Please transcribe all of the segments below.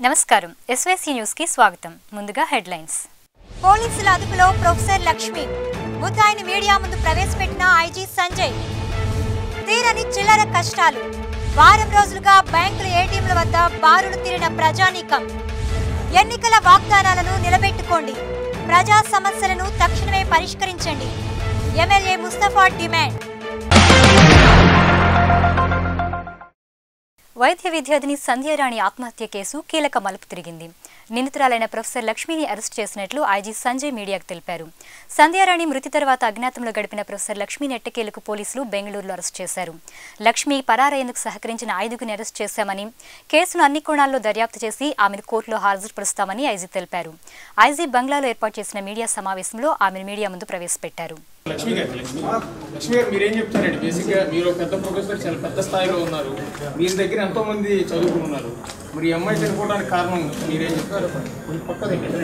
నమస్కారం SYC news కి స్వాగతం ముందుగా హెడ్లైన్స్ పోలీసుల అదుపులో ప్రొఫెసర్ లక్ష్మి ముద్దాయిని మీడియా ముందు ప్రవేశపెట్టిన ఐజీ సంజయ్ తీరని చిల్లర కష్టాలు వారం రోజులుగా బ్యాంకుల ఏటీఎంల వద్ద బారులు తీరిన ప్రజానీకం ఎన్నికల వాగ్దానాలను నిలబెట్టుకోండి ప్రజా సమస్యలను తక్షణమే పరిష్కరించండి ఎమ్మెల్యే ముస్తఫా డిమాండ్ వైద్య విద్యార్థిని సంధ్యారాణి ఆత్మహత్య కేసు కీలక మలుపు తిరిగింది నిందితురాలైన ప్రొఫెసర్ లక్ష్మిని అరెస్ట్ చేసినట్లు ఐజీ సంజయ్ మీడియాకు తెలిపారు సంధ్యారాణి మృతి తర్వాత అజ్ఞాతంలో గడిపిన ప్రొఫెసర్ లక్ష్మి నెట్టకేలకు పోలీసులు బెంగళూరులో అరెస్ట్ చేశారు లక్ష్మి పరారయ్యేందుకు సహకరించిన ఐదుగురిని అరెస్ట్ చేశామని కేసును అన్ని కోణాల్లో దర్యాప్తు చేసి ఆమెను కోర్టులో హాజరుపరుస్తామని ఐజీ తెలిపారు ఐజీ బంగ్లాలో ఏర్పాటు చేసిన మీడియా సమావేశంలో ఆమెను మీడియా ముందు ప్రవేశపెట్టారు లక్ష్మి గారు లక్ష్మి లక్ష్మి గారు మీరేం చెప్తారండి బేసిక్గా మీరు ఒక పెద్ద ప్రొఫెసర్ చాలా పెద్ద స్థాయిలో ఉన్నారు మీ దగ్గర ఎంతో మంది చదువుకుని ఉన్నారు మరి ఈ అమ్మాయి చనిపోవడానికి కారణం మీరేం చెప్తారు కొంచెం పక్క దగ్గర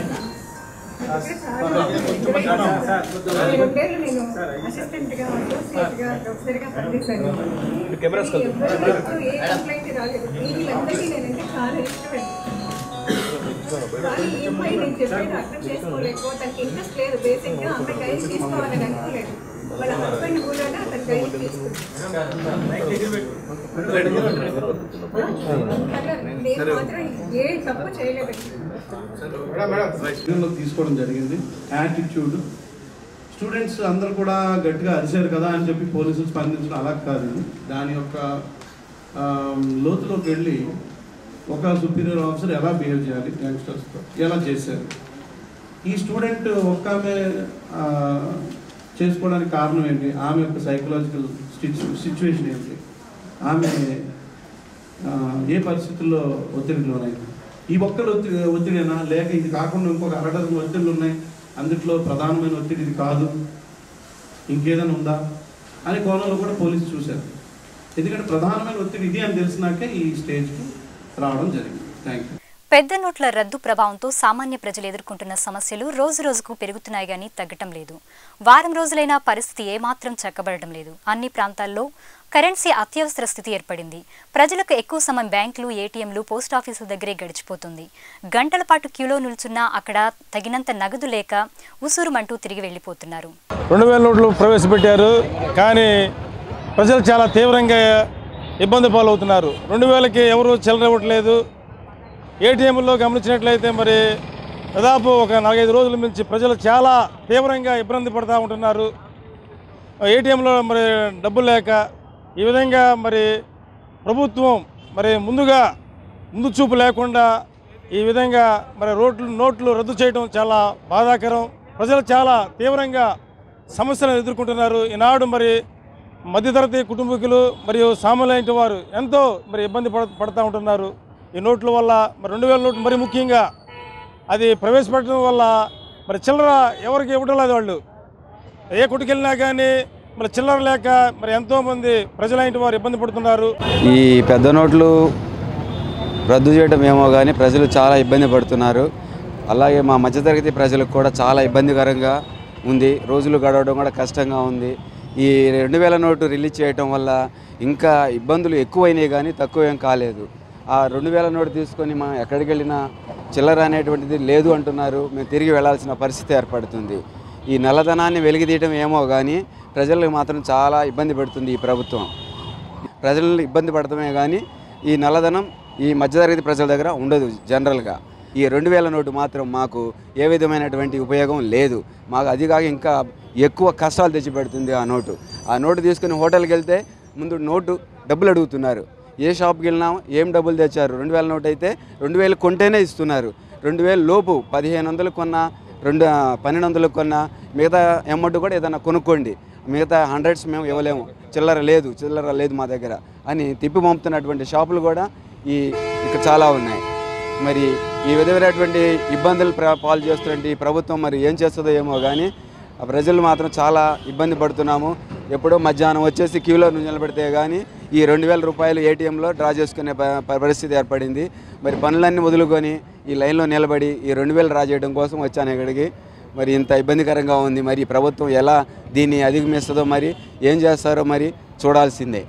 రెండేళ్ళు నేను అసిస్టెంట్ గా అసోసియేట్ గా ప్రొఫెసర్ గా పనిచేశాను ఎవరికీ ఏ కంప్లైంట్ రాలేదు వీళ్ళందరికీ నేనంటే చాలా ఇష్టం కానీ ఈ అమ్మాయి నేను చెప్పేది అర్థం చేసుకోలేకపో తనకి ఇంట్రెస్ట్ లేదు బేసిక్ గా అమ్మాయి గైడ్ తీసుకోవాలని అనుకోలేదు వాళ్ళ హస్బెండ్ కూడా అతను గైడ్ తీసుకున్నాను నేను మాత్రం ఏ తప్పు చేయలేదు పరిగణలోకి తీసుకోవడం జరిగింది యాటిట్యూడ్ స్టూడెంట్స్ అందరూ కూడా గట్టిగా అరిశారు కదా అని చెప్పి పోలీసులు స్పందించడం అలా కాదు దాని యొక్క ఆ, లోతులోకి వెళ్ళి ఒక సుపీరియర్ ఆఫీసర్ ఎలా బిహేవ్ చేయాలి యంగ్స్టర్స్తో ఎలా చేశారు ఈ స్టూడెంట్ ఒక్క ఆమె ఆ, చేసుకోవడానికి కారణం ఏంటి ఆమె యొక్క సైకలాజికల్ సిచ్యువేషన్ ఏంటి ఆమె ఆ, ఏ పరిస్థితుల్లో ఒత్తిడికి లోనైంది ఈ ఒక్కటి ఒత్తిడి ఒత్తిడేనా లేక ఇది కాకుండా ఇంకొక అరడజన్ ఒత్తిళ్ళు ఉన్నాయి అందుట్లో ప్రధానమైన ఒత్తిడి ఇది కాదు ఇంకేదైనా ఉందా అనే కోణంలో కూడా పోలీసు చూశారు ఎందుకంటే ప్రధానమైన ఒత్తిడి ఇది అని తెలిసినాకే ఈ స్టేజ్కి రావడం జరిగింది థ్యాంక్ యూ పెద్ద నోట్ల రద్దు ప్రభావంతో సామాన్య ప్రజలు ఎదుర్కొంటున్న సమస్యలు రోజు రోజుకు పెరుగుతున్నాయి గానీ తగ్గటం లేదు వారం రోజులైనా పరిస్థితి ఏమాత్రం చక్కబడటం లేదు అన్ని ప్రాంతాల్లో కరెన్సీ అత్యవసర స్థితి ఏర్పడింది ప్రజలకు ఎక్కువ సమయం బ్యాంకులు ఏటీఎంలు పోస్ట్ ఆఫీసుల దగ్గరే గడిచిపోతుంది గంటల పాటు క్యూలో నిల్చున్నా అక్కడ తగినంత నగదు లేక ఉసూరుమంటూ తిరిగి వెళ్ళిపోతున్నారు రెండు వేల నోట్లు ప్రవేశపెట్టారు కానీ ప్రజలు చాలా తీవ్రంగా ఇబ్బంది పాలవుతున్నారు రెండు వేలకి ఎవరు చిల్లర ఇవ్వట్లేదు ఏటీఎంలో గమనించినట్లయితే మరి దాదాపు ఒక నాలుగైదు రోజుల నుంచి ప్రజలు చాలా తీవ్రంగా ఇబ్బంది పడుతూ ఉంటున్నారు ఏటీఎంలో మరి డబ్బులు లేక ఈ విధంగా మరి ప్రభుత్వం మరి ముందుగా ముందు చూపు లేకుండా ఈ విధంగా మరి రోడ్లు నోట్లు రద్దు చేయడం చాలా బాధాకరం ప్రజలు చాలా తీవ్రంగా సమస్యలను ఎదుర్కొంటున్నారు ఈనాడు మరి మధ్యతరగతి కుటుంబీకులు మరియు సామాన్యులైన వారు ఎంతో మరి ఇబ్బంది పడ పడుతూ ఉంటున్నారు ఈ నోట్ల వల్ల మరి రెండు వేల నోట్లు మరి ముఖ్యంగా అది ప్రవేశపెట్టడం వల్ల మరి చిల్లర ఎవరికి ఇవ్వడం లేదు వాళ్ళు ఏ కొట్టుకెళ్ళినా కానీ మరి చిల్లర లేక మరి ఎంతోమంది ప్రజలైన వారు ఇబ్బంది పడుతున్నారు ఈ పెద్ద నోట్లు రద్దు చేయడం ఏమో కానీ ప్రజలు చాలా ఇబ్బంది పడుతున్నారు అలాగే మా మధ్యతరగతి ప్రజలకు కూడా చాలా ఇబ్బందికరంగా ఉంది రోజులు గడవడం కూడా కష్టంగా ఉంది ఈ రెండు వేల నోటు రిలీజ్ చేయటం వల్ల ఇంకా ఇబ్బందులు ఎక్కువైనాయి కానీ తక్కువ ఏం కాలేదు ఆ రెండు వేల నోటు తీసుకొని మనం ఎక్కడికి వెళ్ళినా చిల్లర అనేటువంటిది లేదు అంటున్నారు మేము తిరిగి వెళ్ళాల్సిన పరిస్థితి ఏర్పడుతుంది ఈ నల్లధనాన్ని వెలిగితీయడం ఏమో కానీ ప్రజలకు మాత్రం చాలా ఇబ్బంది పెడుతుంది ఈ ప్రభుత్వం ప్రజలను ఇబ్బంది పడటమే కానీ ఈ నల్లధనం ఈ మధ్యతరగతి ప్రజల దగ్గర ఉండదు జనరల్గా ఈ రెండు వేల నోటు మాత్రం మాకు ఏ విధమైనటువంటి ఉపయోగం లేదు మాకు అది కాక ఇంకా ఎక్కువ కష్టాలు తెచ్చిపెడుతుంది ఆ నోటు ఆ నోటు తీసుకుని హోటల్కి వెళ్తే ముందు నోటు డబ్బులు అడుగుతున్నారు ఏ షాప్కి వెళ్ళినా ఏం డబ్బులు తెచ్చారు రెండు వేల నోటు అయితే రెండు వేలు కొంటేనే ఇస్తున్నారు రెండు వేలు లోపు పదిహేను వందలు కొన్నా రెండు పన్నెండు వందలకు కొన్నా మిగతా అమౌంట్ కూడా ఏదైనా కొనుక్కోండి మిగతా హండ్రెడ్స్ మేము ఇవ్వలేము చిల్లర లేదు చిల్లర లేదు మా దగ్గర అని తిప్పి పంపుతున్నటువంటి షాపులు కూడా ఈ ఇక్కడ చాలా ఉన్నాయి మరి ఈ విధమైనటువంటి ఇబ్బందులు ప్ర- పాలు చేస్తున్నటువంటి ఈ ప్రభుత్వం మరి ఏం చేస్తుందో ఏమో కానీ ఆ ప్రజలు మాత్రం చాలా ఇబ్బంది పడుతున్నాము ఎప్పుడో మధ్యాహ్నం వచ్చేసి క్యూలో నిలబెడితే కానీ ఈ రెండు వేల రూపాయలు ఏటీఎంలో డ్రా చేసుకునే ప- ప- పరిస్థితి ఏర్పడింది మరి పనులన్నీ వదులుకొని ఈ లైన్లో నిలబడి ఈ రెండు వేలు డ్రా చేయడం కోసం వచ్చాను ఇక్కడికి మరి ఇంత ఇబ్బందికరంగా ఉంది మరి ఈ ప్రభుత్వం ఎలా దీన్ని అధిగమిస్తుందో మరి ఏం చేస్తారో మరి చూడాల్సిందే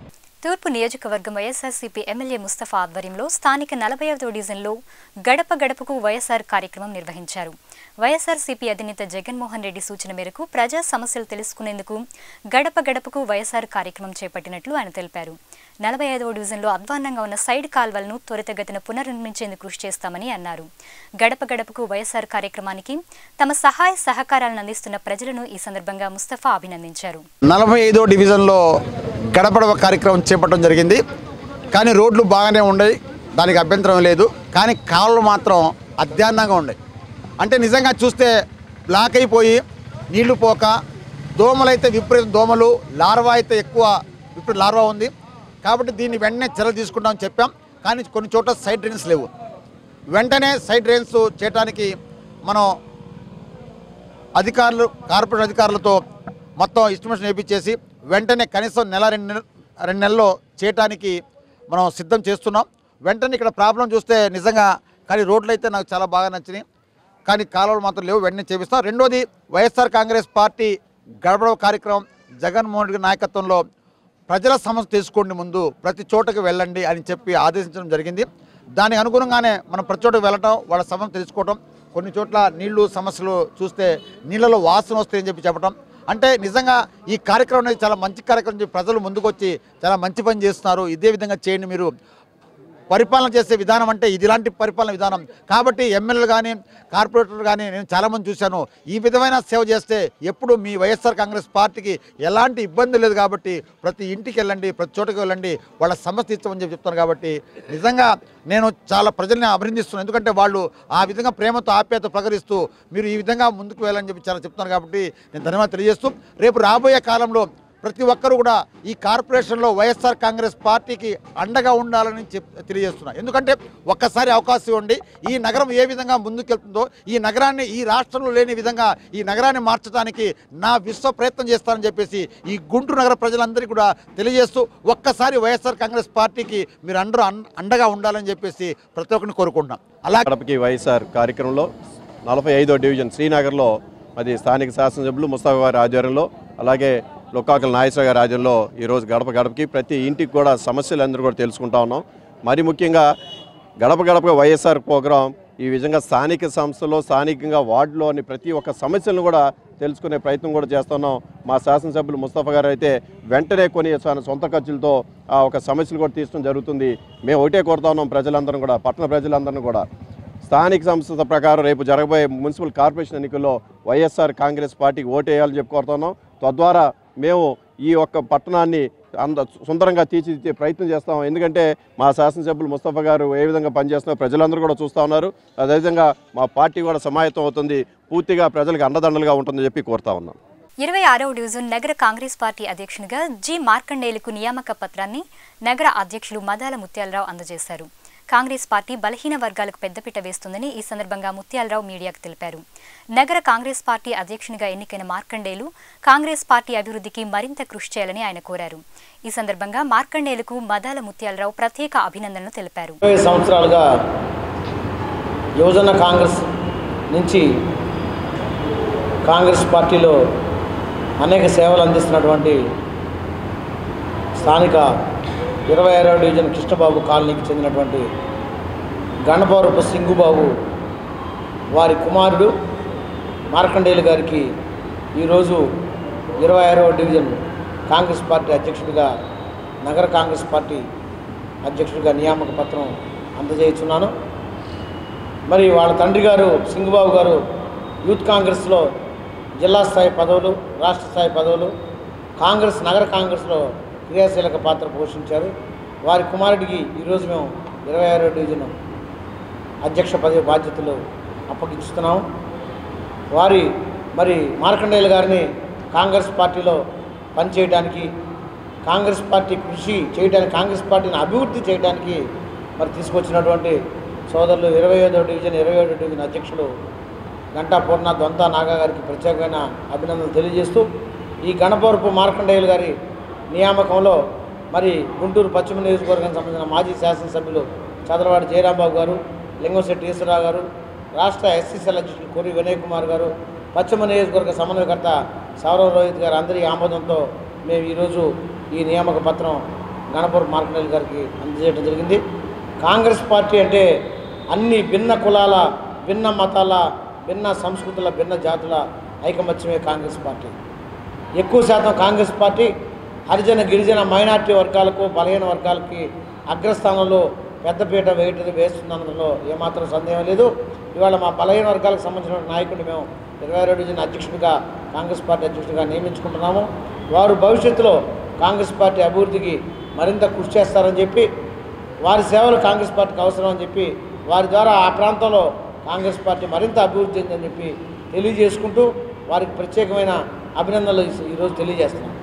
తూర్పు నియోజకవర్గం వైఎస్ఆర్సీపీ ఎమ్మెల్యే ముస్తఫా ఆధ్వర్యంలో స్థానిక నలభై ఐదో డివిజన్లో గడప గడపకు వైఎస్ఆర్ కార్యక్రమం నిర్వహించారు వైఎస్ఆర్సీపీ అధినేత జగన్మోహన్ రెడ్డి సూచన మేరకు ప్రజా సమస్యలు తెలుసుకునేందుకు గడప గడపకు వైఎస్ఆర్ కార్యక్రమం చేపట్టినట్లు ఆయన తెలిపారు నలభై ఐదవ డివిజన్లో అధ్వాన్నంగా ఉన్న సైడ్ కాల్వలను త్వరితగతిన పునర్నిర్మించేందుకు కృషి చేస్తామని అన్నారు గడప గడపకు వైఎస్ఆర్ కార్యక్రమానికి తమ సహాయ సహకారాలను అందిస్తున్న ప్రజలను ఈ సందర్భంగా ముస్తఫా అభినందించారు నలభై ఐదో డివిజన్లో గడపడవ కార్యక్రమం చేపట్టడం జరిగింది కానీ రోడ్లు బాగానే ఉన్నాయి దానికి అభ్యంతరం లేదు కానీ కాలువలు మాత్రం అధ్యాన్నంగా ఉన్నాయి అంటే నిజంగా చూస్తే బ్లాక్ అయిపోయి నీళ్లు పోక దోమలైతే విపరీత దోమలు లార్వా అయితే ఎక్కువ విపరీత లార్వా ఉంది కాబట్టి దీన్ని వెంటనే చర్యలు తీసుకుంటామని చెప్పాం కానీ కొన్ని చోట్ల సైడ్ డ్రైన్స్ లేవు వెంటనే సైడ్ డ్రైన్స్ చేయడానికి మనం అధికారులు కార్పొరేట్ అధికారులతో మొత్తం ఎస్టిమేషన్ వేయించేసి వెంటనే కనీసం నెల రెండు నెల రెండు నెలల్లో చేయటానికి మనం సిద్ధం చేస్తున్నాం వెంటనే ఇక్కడ ప్రాబ్లం చూస్తే నిజంగా కానీ రోడ్లు అయితే నాకు చాలా బాగా నచ్చినాయి కానీ కాలువలు మాత్రం లేవు వెంటనే చేపిస్తాం రెండోది వైఎస్ఆర్ కాంగ్రెస్ పార్టీ గడపడవ కార్యక్రమం జగన్మోహన్ రెడ్డి నాయకత్వంలో ప్రజల సమస్య తీసుకోండి ముందు ప్రతి చోటకి వెళ్ళండి అని చెప్పి ఆదేశించడం జరిగింది దానికి అనుగుణంగానే మనం ప్రతి చోటకి వెళ్ళటం వాళ్ళ సమస్య తెలుసుకోవటం కొన్ని చోట్ల నీళ్లు సమస్యలు చూస్తే నీళ్ళలో వాసన వస్తాయని చెప్పి చెప్పడం అంటే నిజంగా ఈ కార్యక్రమం అనేది చాలా మంచి కార్యక్రమం చెప్పి ప్రజలు ముందుకొచ్చి చాలా మంచి పని చేస్తున్నారు ఇదే విధంగా చేయండి మీరు పరిపాలన చేసే విధానం అంటే ఇదిలాంటి పరిపాలన విధానం కాబట్టి ఎమ్మెల్యేలు కానీ కార్పొరేటర్లు కానీ నేను చాలామంది చూశాను ఈ విధమైన సేవ చేస్తే ఎప్పుడు మీ వైఎస్ఆర్ కాంగ్రెస్ పార్టీకి ఎలాంటి ఇబ్బంది లేదు కాబట్టి ప్రతి ఇంటికి వెళ్ళండి ప్రతి చోటకి వెళ్ళండి వాళ్ళ సమస్య ఇస్తామని చెప్పి చెప్తాను కాబట్టి నిజంగా నేను చాలా ప్రజల్ని అభినందిస్తున్నాను ఎందుకంటే వాళ్ళు ఆ విధంగా ప్రేమతో ఆప్యాయత ప్రకటిస్తూ మీరు ఈ విధంగా ముందుకు వెళ్ళని చెప్పి చాలా చెప్తున్నాను కాబట్టి నేను ధన్యవాదాలు తెలియజేస్తూ రేపు రాబోయే కాలంలో ప్రతి ఒక్కరు కూడా ఈ కార్పొరేషన్లో వైఎస్ఆర్ కాంగ్రెస్ పార్టీకి అండగా ఉండాలని చెప్ తెలియజేస్తున్నా ఎందుకంటే ఒక్కసారి అవకాశం ఇవ్వండి ఈ నగరం ఏ విధంగా ముందుకెళ్తుందో ఈ నగరాన్ని ఈ రాష్ట్రంలో లేని విధంగా ఈ నగరాన్ని మార్చడానికి నా విశ్వ ప్రయత్నం చేస్తానని చెప్పేసి ఈ గుంటూరు నగర ప్రజలందరికీ కూడా తెలియజేస్తూ ఒక్కసారి వైఎస్ఆర్ కాంగ్రెస్ పార్టీకి మీరు అందరూ అన్- అండగా ఉండాలని చెప్పేసి ప్రతి ఒక్కరిని కోరుకుంటున్నాం అలా గడపకి వైఎస్ఆర్ కార్యక్రమంలో నలభై ఐదో డివిజన్ శ్రీనగర్లో అది స్థానిక శాసనసభ్యులు ముస్తాఫా గారి ఆధ్వర్యంలో అలాగే లొక్కాకల నాగేశ్వర గారి ఆధ్వర్యంలో ఈరోజు గడప గడపకి ప్రతి ఇంటికి కూడా సమస్యలు అందరూ కూడా తెలుసుకుంటా ఉన్నాం మరి ముఖ్యంగా గడప గడప వైఎస్ఆర్ ప్రోగ్రాం ఈ విధంగా స్థానిక సంస్థలో స్థానికంగా వార్డులోని ప్రతి ఒక్క సమస్యలను కూడా తెలుసుకునే ప్రయత్నం కూడా చేస్తున్నాం మా శాసనసభ్యులు ముస్తఫా గారు అయితే వెంటనే కొన్ని తన సొంత ఖర్చులతో ఆ ఒక సమస్యలు కూడా తీర్చడం జరుగుతుంది మేము ఒకటే కోరుతా ఉన్నాం ప్రజలందరం కూడా పట్టణ ప్రజలందరినీ కూడా స్థానిక సంస్థ ప్రకారం రేపు జరగబోయే మున్సిపల్ కార్పొరేషన్ ఎన్నికల్లో వైఎస్ఆర్ కాంగ్రెస్ పార్టీకి ఓటేయాలని చెప్పి కోరుతున్నాం తద్వారా మేము ఈ యొక్క పట్టణాన్ని అంద సుందరంగా తీర్చిదిద్దే ప్రయత్నం చేస్తాం ఎందుకంటే మా శాసనసభ్యులు ముస్తఫా గారు ఏ విధంగా పనిచేస్తున్నారో ప్రజలందరూ కూడా చూస్తూ ఉన్నారు అదేవిధంగా మా పార్టీ కూడా సమాయత్తం అవుతుంది పూర్తిగా ప్రజలకు అండదండలుగా ఉంటుందని చెప్పి కోరుతా ఉన్నాం ఇరవై ఆరవ డివిజన్ నగర కాంగ్రెస్ పార్టీ అధ్యక్షునిగా జి మార్కండేయులకు నియామక పత్రాన్ని నగర అధ్యక్షులు మదాల ముత్యాలరావు అందజేశారు కాంగ్రెస్ పార్టీ బలహీన వర్గాలకు పెద్దపీట వేస్తుందని ఈ సందర్భంగా ముత్యాలరావు మీడియాకు తెలిపారు నగర కాంగ్రెస్ పార్టీ అధ్యక్షునిగా ఎన్నికైన మార్కండేయులు కాంగ్రెస్ పార్టీ అభివృద్ధికి మరింత కృషి చేయాలని ఆయన కోరారు ఈ సందర్భంగా మార్కండేయులకు మదాల ముత్యాలరావు ప్రత్యేక అభినందనలు తెలిపారు ఇరవై సంవత్సరాలుగా యువజన కాంగ్రెస్ నుంచి కాంగ్రెస్ పార్టీలో అనేక సేవలు అందిస్తున్నటువంటి స్థానిక ఇరవై ఆరవ డివిజన్ కృష్ణబాబు కాలనీకి చెందినటువంటి గణపవరపు సింగుబాబు వారి కుమారుడు మార్కండేయులు గారికి ఈరోజు ఇరవై ఆరవ డివిజన్ కాంగ్రెస్ పార్టీ అధ్యక్షుడిగా నగర కాంగ్రెస్ పార్టీ అధ్యక్షుడిగా నియామక పత్రం అందజేయుచున్నాను మరి వాళ్ళ తండ్రి గారు సింగుబాబు గారు యూత్ కాంగ్రెస్లో జిల్లా స్థాయి పదవులు రాష్ట్ర స్థాయి పదవులు కాంగ్రెస్ నగర కాంగ్రెస్లో క్రియాశీలక పాత్ర పోషించారు వారి కుమారుడికి ఈరోజు మేము ఇరవై ఆరో డివిజన్ అధ్యక్ష పదవి బాధ్యతలు అప్పగిస్తున్నాము వారి మరి మార్కండేయులు గారిని కాంగ్రెస్ పార్టీలో పనిచేయడానికి కాంగ్రెస్ పార్టీ కృషి చేయడానికి కాంగ్రెస్ పార్టీని అభివృద్ధి చేయడానికి మరి తీసుకొచ్చినటువంటి సోదరులు ఇరవై ఐదో డివిజన్ ఇరవై ఏడో డివిజన్ అధ్యక్షులు గంటా పూర్ణ దొంత నాగా గారికి ప్రత్యేకమైన అభినందనలు తెలియజేస్తూ ఈ గణపవరపు మార్కండేయులు గారి నియామకంలో మరి గుంటూరు పశ్చిమ నియోజకవర్గానికి సంబంధించిన మాజీ శాసనసభ్యులు చదరవాడి జయరాంబాబు గారు లింగంశెట్టి ఈశ్వరరావు గారు రాష్ట్ర ఎస్సీసీఎల్ అధ్యక్షులు కోరి వినయ్ కుమార్ గారు పశ్చిమ నియోజకవర్గ సమన్వయకర్త సౌరవ్ రోహిత్ గారు అందరి ఆమోదంతో మేము ఈరోజు ఈ నియామక పత్రం గణపూర్ మార్కండేయులు గారికి అందజేయడం జరిగింది కాంగ్రెస్ పార్టీ అంటే అన్ని భిన్న కులాల భిన్న మతాల భిన్న సంస్కృతుల భిన్న జాతుల ఐకమత్యమే కాంగ్రెస్ పార్టీ ఎక్కువ శాతం కాంగ్రెస్ పార్టీ హరిజన గిరిజన మైనార్టీ వర్గాలకు బలహీన వర్గాలకి అగ్రస్థానంలో పెద్దపీట వేయటం వేస్తున్నందులో ఏమాత్రం సందేహం లేదు ఇవాళ మా బలహీన వర్గాలకు సంబంధించిన నాయకుడిని మేము ఇరవై రెండు డివిజన్ అధ్యక్షుడిగా కాంగ్రెస్ పార్టీ అధ్యక్షుడిగా నియమించుకుంటున్నాము వారు భవిష్యత్తులో కాంగ్రెస్ పార్టీ అభివృద్ధికి మరింత కృషి చేస్తారని చెప్పి వారి సేవలు కాంగ్రెస్ పార్టీకి అవసరం అని చెప్పి వారి ద్వారా ఆ ప్రాంతంలో కాంగ్రెస్ పార్టీ మరింత అభివృద్ధి చెందని చెప్పి తెలియజేసుకుంటూ వారికి ప్రత్యేకమైన అభినందనలు ఈ- ఈరోజు తెలియజేస్తున్నాం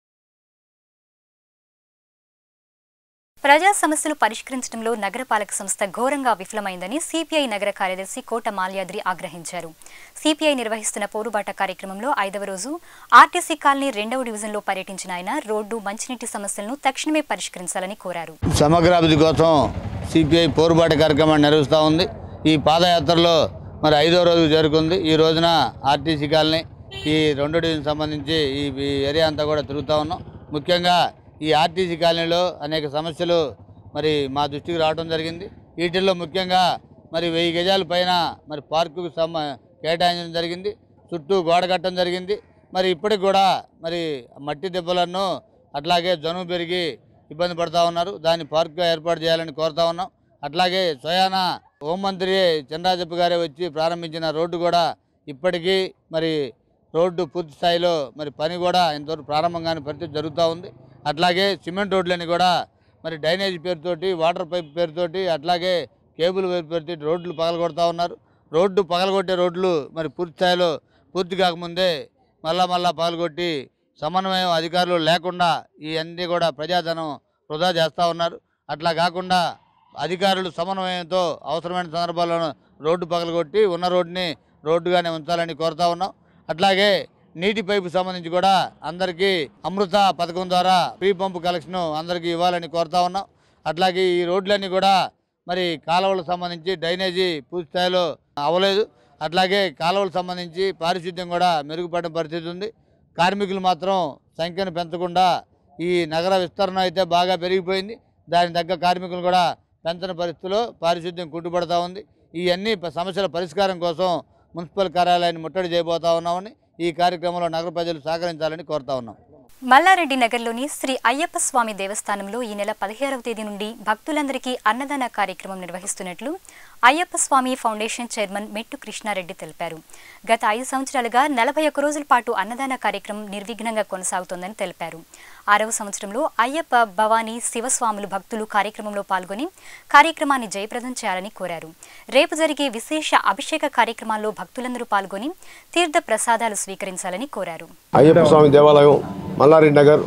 ప్రజా సమస్యలు పరిష్కరించడంలో నగరపాలక సంస్థ ఘోరంగా విఫలమైందని సిపిఐ నగర కార్యదర్శి కోట మాల్యాద్రి ఆగ్రహించారు సిపిఐ నిర్వహిస్తున్న పోరుబాట కార్యక్రమంలో ఐదవ రోజు ఆర్టీసీ కాలనీ రెండవ డివిజన్లో పర్యటించిన ఆయన రోడ్డు మంచినీటి సమస్యలను తక్షణమే పరిష్కరించాలని కోరారు సమగ్రాభివృద్ధి కోసం సిపిఐ పోరుబాటు కార్యక్రమాన్ని నిర్వహిస్తూ ఉంది ఈ పాదయాత్రలో మరి ఐదో రోజు జరుగుతుంది ఈ రోజున ఆర్టీసీ కాలనీ ఈ రెండు డివిజన్ సంబంధించి ఈ ఈ ఏరియా అంతా కూడా తిరుగుతూ ఉన్నాం ముఖ్యంగా ఈ ఆర్టీసీ కాలనీలో అనేక సమస్యలు మరి మా దృష్టికి రావడం జరిగింది వీటిల్లో ముఖ్యంగా మరి వెయ్యి గజాల పైన మరి పార్కుకు సమ కేటాయించడం జరిగింది చుట్టూ గోడ కట్టడం జరిగింది మరి ఇప్పటికి కూడా మరి మట్టి దెబ్బలను అట్లాగే జనుము పెరిగి ఇబ్బంది పడుతూ ఉన్నారు దాన్ని పార్క్గా ఏర్పాటు చేయాలని కోరుతా ఉన్నాం అట్లాగే స్వయాన హోంమంత్రి చంద్రాజప్ప గారే వచ్చి ప్రారంభించిన రోడ్డు కూడా ఇప్పటికీ మరి రోడ్డు పూర్తి స్థాయిలో మరి పని కూడా ఇంతవరకు ప్రారంభం కాని పరిస్థితి జరుగుతూ ఉంది అట్లాగే సిమెంట్ రోడ్లని కూడా మరి డ్రైనేజ్ పేరుతోటి వాటర్ పైప్ పేరుతోటి అట్లాగే కేబుల్ వైర్ పేరుతోటి రోడ్లు పగలగొడతా ఉన్నారు రోడ్డు పగలగొట్టే రోడ్లు మరి పూర్తి స్థాయిలో పూర్తి కాకముందే మళ్ళా మళ్ళా పగలగొట్టి సమన్వయం అధికారులు లేకుండా ఈ అన్నీ కూడా ప్రజాధనం వృధా చేస్తూ ఉన్నారు అట్లా కాకుండా అధికారులు సమన్వయంతో అవసరమైన సందర్భాల్లో రోడ్డు పగలగొట్టి ఉన్న రోడ్డుని రోడ్డుగానే ఉంచాలని కోరుతా ఉన్నాం అట్లాగే నీటి పైపు సంబంధించి కూడా అందరికీ అమృత పథకం ద్వారా ఫ్రీ పంపు కలెక్షన్ అందరికీ ఇవ్వాలని కోరుతా ఉన్నాం అట్లాగే ఈ రోడ్లన్నీ కూడా మరి కాలువలకు సంబంధించి డ్రైనేజీ పూర్తి స్థాయిలో అవ్వలేదు అట్లాగే కాలువలకు సంబంధించి పారిశుద్ధ్యం కూడా మెరుగుపడిన పరిస్థితి ఉంది కార్మికులు మాత్రం సంఖ్యను పెంచకుండా ఈ నగర విస్తరణ అయితే బాగా పెరిగిపోయింది దాని తగ్గ కార్మికులు కూడా పెంచని పరిస్థితిలో పారిశుద్ధ్యం కుంటుపడతా ఉంది ఈ అన్ని ప- సమస్యల పరిష్కారం కోసం మున్సిపల్ కార్యాలయాన్ని ముట్టడి చేయబోతా ఉన్నామని ఈ కార్యక్రమంలో నగర ప్రజలు సహకరించాలని కోరుతా ఉన్నాం మల్లారెడ్డి నగర్లోని శ్రీ అయ్యప్ప స్వామి దేవస్థానంలో ఈ నెల పదిహేడవ తేదీ నుండి భక్తులందరికీ అన్నదాన కార్యక్రమం నిర్వహిస్తున్నట్లు అయ్యప్ప స్వామి ఫౌండేషన్ చైర్మన్ మెట్టు కృష్ణారెడ్డి తెలిపారు గత ఐదు సంవత్సరాలుగా నలభై ఒక్క రోజుల పాటు అన్నదాన కార్యక్రమం నిర్విఘ్నంగా కొనసాగుతోందని తెలిపారు ఆరవ సంవత్సరంలో అయ్యప్ప భవానీ శివస్వాములు భక్తులు కార్యక్రమంలో పాల్గొని కార్యక్రమాన్ని జయప్రదం చేయాలని కోరారు రేపు జరిగే విశేష అభిషేక కార్యక్రమాల్లో భక్తులందరూ పాల్గొని తీర్థ ప్రసాదాలు స్వీకరించాలని కోరారు అయ్యప్ప స్వామి దేవాలయం మల్లారెడ్డి నగర్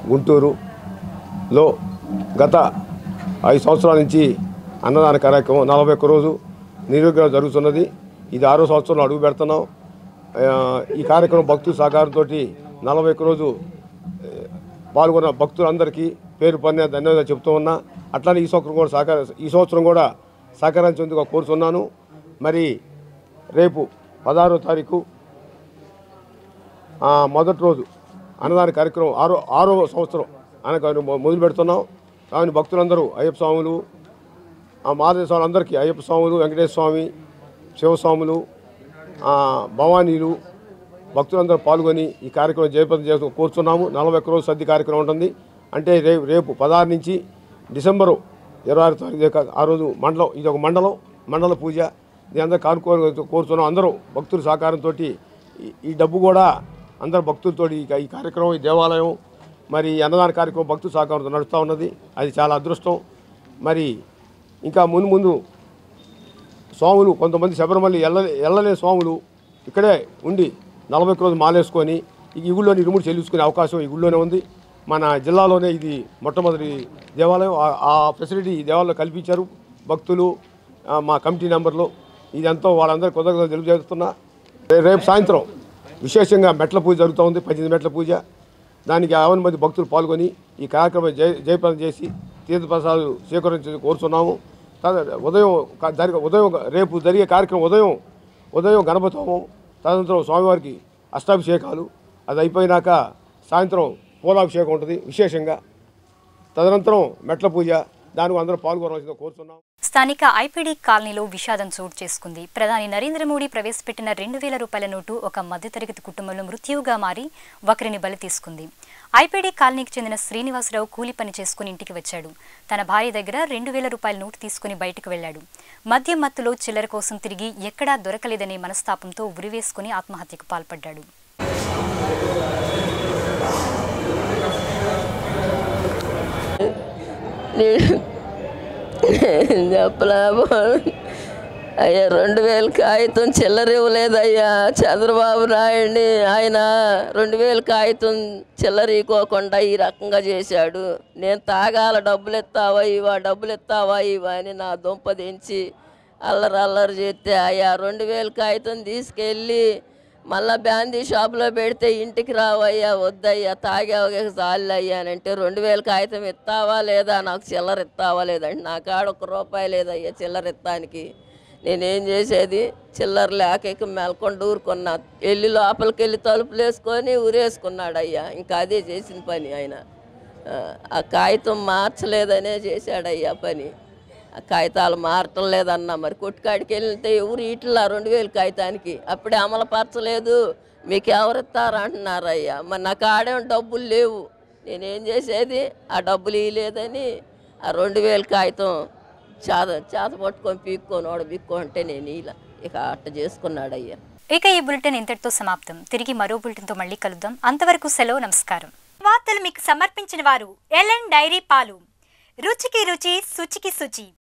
గుంటూరులో గత ఐదు సంవత్సరాల నుంచి అన్నదాన కార్యక్రమం నలభై ఒక్క రోజు నిర్విఘ్నం జరుగుతున్నది ఇది ఆరో సంవత్సరంలో అడుగు పెడుతున్నాం ఆ, ఈ కార్యక్రమం భక్తుల సహకారంతో నలభై ఒక్క రోజు ఆ, పాల్గొన్న భక్తులందరికీ పేరు పని ధన్యవాదాలు చెప్తూ ఉన్నా అట్లానే ఈ సంవత్సరం కూడా సహకార ఈ సంవత్సరం కూడా సహకరించేందుకు కోరుతున్నాను మరి రేపు పదహారో తారీఖు ఆ, మొదటి రోజు అన్నదాన కార్యక్రమం ఆరో ఆరో సంవత్సరం అనగా మొదలు పెడుతున్నాం కానీ భక్తులందరూ అయ్యప్ప స్వాములు ఆ మాధవ స్వాములు అందరికీ అయ్యప్ప స్వాములు వెంకటేశ్వర స్వామి శివస్వాములు ఆ, భవానీలు భక్తులందరూ పాల్గొని ఈ కార్యక్రమం జయప్రదం చేస్తూ కూర్చున్నాము నలభై ఒక్క రోజు సద్ది కార్యక్రమం ఉంటుంది అంటే రేపు రేపు పదహారు నుంచి డిసెంబరు ఇరవై ఆరు తారీఖు దాకా ఆ రోజు మండలం ఇది ఒక మండలం మండల పూజ ఇది అందరూ కానుకో కోరుతున్నాం అందరూ భక్తుల సహకారంతో ఈ డబ్బు కూడా అందరు భక్తులతో ఈ ఈ కార్యక్రమం ఈ దేవాలయం మరి ఈ అన్నదాన కార్యక్రమం భక్తుల సహకారంతో నడుస్తూ ఉన్నది అది చాలా అదృష్టం మరి ఇంకా ముందు ముందు స్వాములు కొంతమంది శబరిమల ఎల్ల ఎల్లలే స్వాములు ఇక్కడే ఉండి నలభై ఒక్క రోజు మాలేసుకొని ఈ గుళ్ళోని ఇరుముడు చెల్లించుకునే అవకాశం ఈ గుళ్ళోనే ఉంది మన జిల్లాలోనే ఇది మొట్టమొదటి దేవాలయం ఆ- ఆ ఫెసిలిటీ ఈ దేవాలయంలో కల్పించారు భక్తులు ఆ, మా కమిటీ నెంబర్లు ఇదంతా వాళ్ళందరూ కృతజ్ఞతలు తెలియజేస్తున్నా రే- రేపు సాయంత్రం విశేషంగా మెట్ల పూజ జరుగుతూ ఉంది పద్దెనిమిది మెట్ల పూజ దానికి యావన్ మంది భక్తులు పాల్గొని ఈ కార్యక్రమం జయ జయప్రదం చేసి తీర్థప్రసాదాలు స్వీకరించి కోరుతున్నాము తద- ఉదయం క- జరిగే ఉదయం రేపు జరిగే కార్యక్రమం ఉదయం ఉదయం గణపతి హోమం తదనంతరం స్వామివారికి అష్టాభిషేకాలు అది అయిపోయినాక సాయంత్రం పూలాభిషేకం ఉంటుంది విశేషంగా తదనంతరం మెట్ల పూజ దానికి అందరూ పాల్గొనవలసిందిగా కోరుతున్నాం స్థానిక ఐపీడీ కాలనీలో విషాదం చోటు చేసుకుంది ప్రధాని నరేంద్ర మోడీ ప్రవేశపెట్టిన రెండు వేల రూపాయల నోటు ఒక మధ్యతరగతి కుటుంబంలో మృత్యువుగా మారి ఒకరిని బలి తీసుకుంది ఐపీడీ కాలనీకి చెందిన శ్రీనివాసరావు కూలి పని చేసుకుని ఇంటికి వచ్చాడు తన భార్య దగ్గర రెండు వేల రూపాయల నోటు తీసుకుని బయటకు వెళ్లాడు మద్యం మత్తులో చిల్లర కోసం తిరిగి ఎక్కడా దొరకలేదనే మనస్తాపంతో ఉరివేసుకుని ఆత్మహత్యకు పాల్పడ్డాడు చెప్పలేము అయ్యా రెండు వేలు కాగితం చిల్లర ఇవ్వలేదయ్యా చంద్రబాబు నాయుడిని ఆయన రెండు వేలు కాగితం చిల్లర ఇవ్వకుండా ఈ రకంగా చేశాడు నేను తాగాల డబ్బులు ఎత్తావా ఇవా డబ్బులు ఎత్తావా ఇవా అని నా దుంప దించి అల్లరి అల్లరి చేస్తే అయ్యా రెండు వేలు కాగితం తీసుకెళ్ళి మళ్ళా బ్యాందీ షాప్లో పెడితే ఇంటికి రావయ్యా వద్దయ్యా తాగావు చాలు అయ్యా అని అంటే రెండు వేల కాగితం ఇస్తావా లేదా నాకు చిల్లర ఇస్తావా లేదంటే నా కాడ ఒక రూపాయి లేదయ్యా చిల్లర ఇస్తానికి నేనేం చేసేది చిల్లర లేక ఇక మెలకొండ ఊరుకున్నా వెళ్ళి లోపలికి వెళ్ళి తలుపులు వేసుకొని ఊరేసుకున్నాడు అయ్యా ఇంకా అదే చేసిన పని ఆయన ఆ, ఆ కాగితం మార్చలేదనే చేశాడయ్యా పని ఆ కాగితాలు మారటం లేదన్నా మరి కొట్టుకాడికి వెళ్తే ఎవరు ఇట్లా రెండు వేలు కాగితానికి అప్పుడే అమలుపరచలేదు మీకు ఎవరు ఇస్తారు అంటున్నారయ్యా మరి నాకు ఆడేం డబ్బులు లేవు నేనేం చేసేది ఆ డబ్బులు ఇవ్వలేదని ఆ రెండు వేలు కాగితం చేత చేత పట్టుకొని పీక్కొని వాడు పీక్కో అంటే నేను ఇలా ఇక అట్ట చేసుకున్నాడయ్యా ఇక ఈ బులెటిన్ ఇంతటితో సమాప్తం తిరిగి మరో బులెటిన్తో మళ్ళీ కలుద్దాం అంతవరకు సెలవు నమస్కారం వార్తలు మీకు సమర్పించిన వారు ఎల్ఎన్ డైరీ పాలు రుచికి రుచి శుచికి శుచి